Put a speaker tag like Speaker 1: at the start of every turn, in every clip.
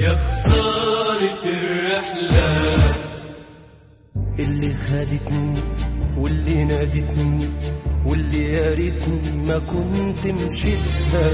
Speaker 1: يا خسارة الرحلة
Speaker 2: اللي خدتني واللي نادتني واللي يا ريتني ما كنت مشيتها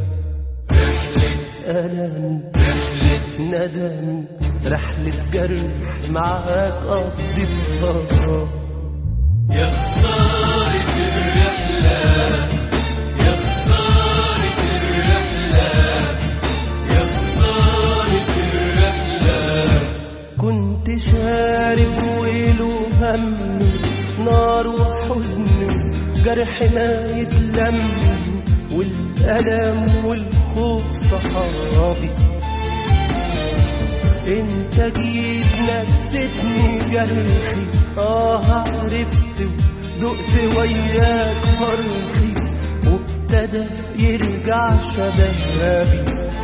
Speaker 2: ألامي ندمي رحلة جرح معاك قضيتها
Speaker 1: يا خسارة الرحلة يا خسارة الرحلة يا خسارة الرحلة
Speaker 2: كنت شارب ويله هم نار وحزن جرح ما يتلم والألم والخوف صحابي انت جيت نستني جرحي اه عرفت ودقت وياك فرحي وابتدى يرجع شبابي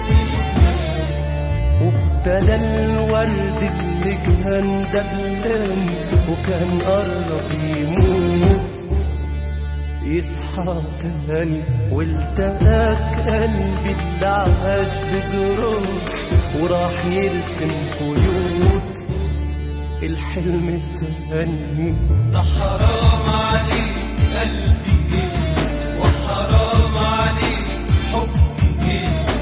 Speaker 2: وابتدى الورد اللي كان دبلان وكان قرب يموت يصحى تاني والتقاك قلبي اللي عاش بجروح وراح يرسم خيوط الحلم تاني
Speaker 1: ده حرام عليك قلبي وحرام عليك حبي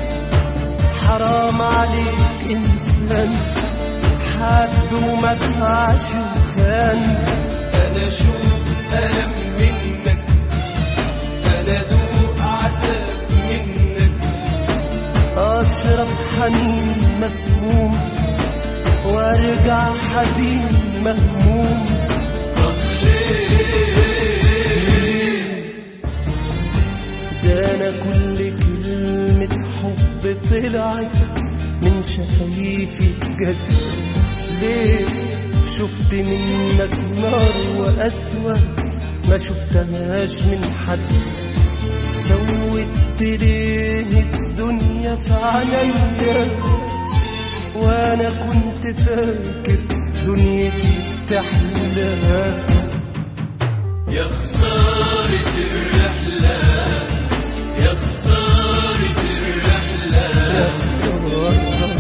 Speaker 2: حرام عليك انسان حب وما باعش وخان
Speaker 1: انا اشوف الم منك انا ادوق عذاب منك
Speaker 2: اشرب حنين مسموم وارجع حزين مهموم
Speaker 1: طب
Speaker 2: ده انا كل كلمة حب طلعت من شفايفي بجد ليه شفت منك نار وأسوأ ما شفتهاش من حد سوت ليه الدنيا في عينيا وانا كنت فاكر دنيتي بتحلى
Speaker 1: يا خسارة الرحلة يا خسارة الرحلة
Speaker 2: يا خسارة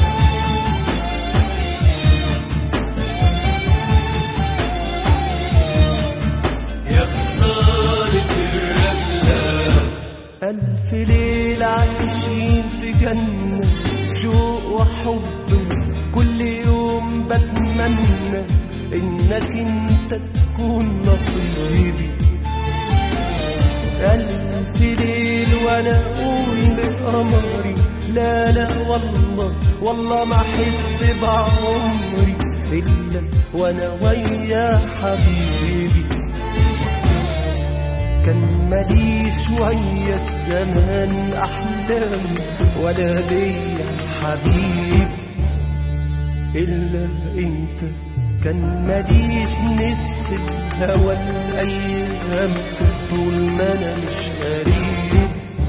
Speaker 1: يا خسارة الرحلة
Speaker 2: ألف ليلة عايشين في جنة شوق وحب كل يوم بتمنى إنك أنت تكون نصيبي ألف ليل وأنا أقول لقمري لا لا والله والله ما أحس بعمري إلا وأنا ويا حبيبي كان ماليش ويا الزمان احلام ولا ليا حبيب الا انت كان ماليش نفس الهوى الايام طول ما انا مش قريب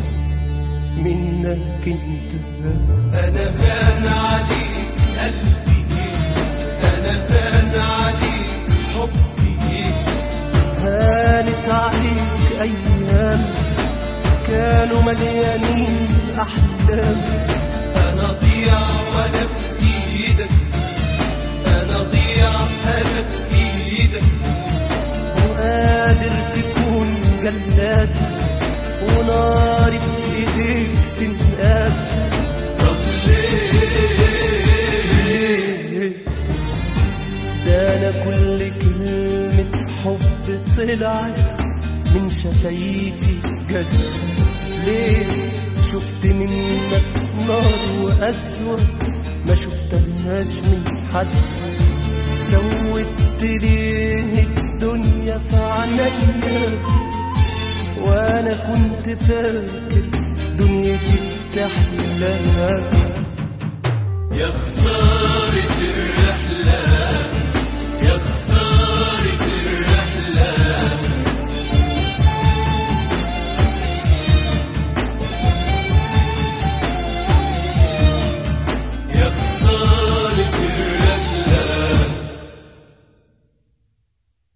Speaker 2: منك انت
Speaker 1: انا بان عليك قلبي انا بان عليك حبي
Speaker 2: هانت عليك ايام كانوا مليانين احلام
Speaker 1: انا ضيع وانا في ايدك انا ضيع انا في ايدك
Speaker 2: وقادر تكون جلاد وناري في ايديك تنقاد
Speaker 1: طب
Speaker 2: ليه ده انا كل كلمة حب طلعت من شفايفي جد ليه شفت منك نار وأسوأ ما شفتهاش من حد سوت ليه الدنيا في عينيا وانا كنت فاكر دنيتي بتحلى
Speaker 1: يا خسارة الرحلة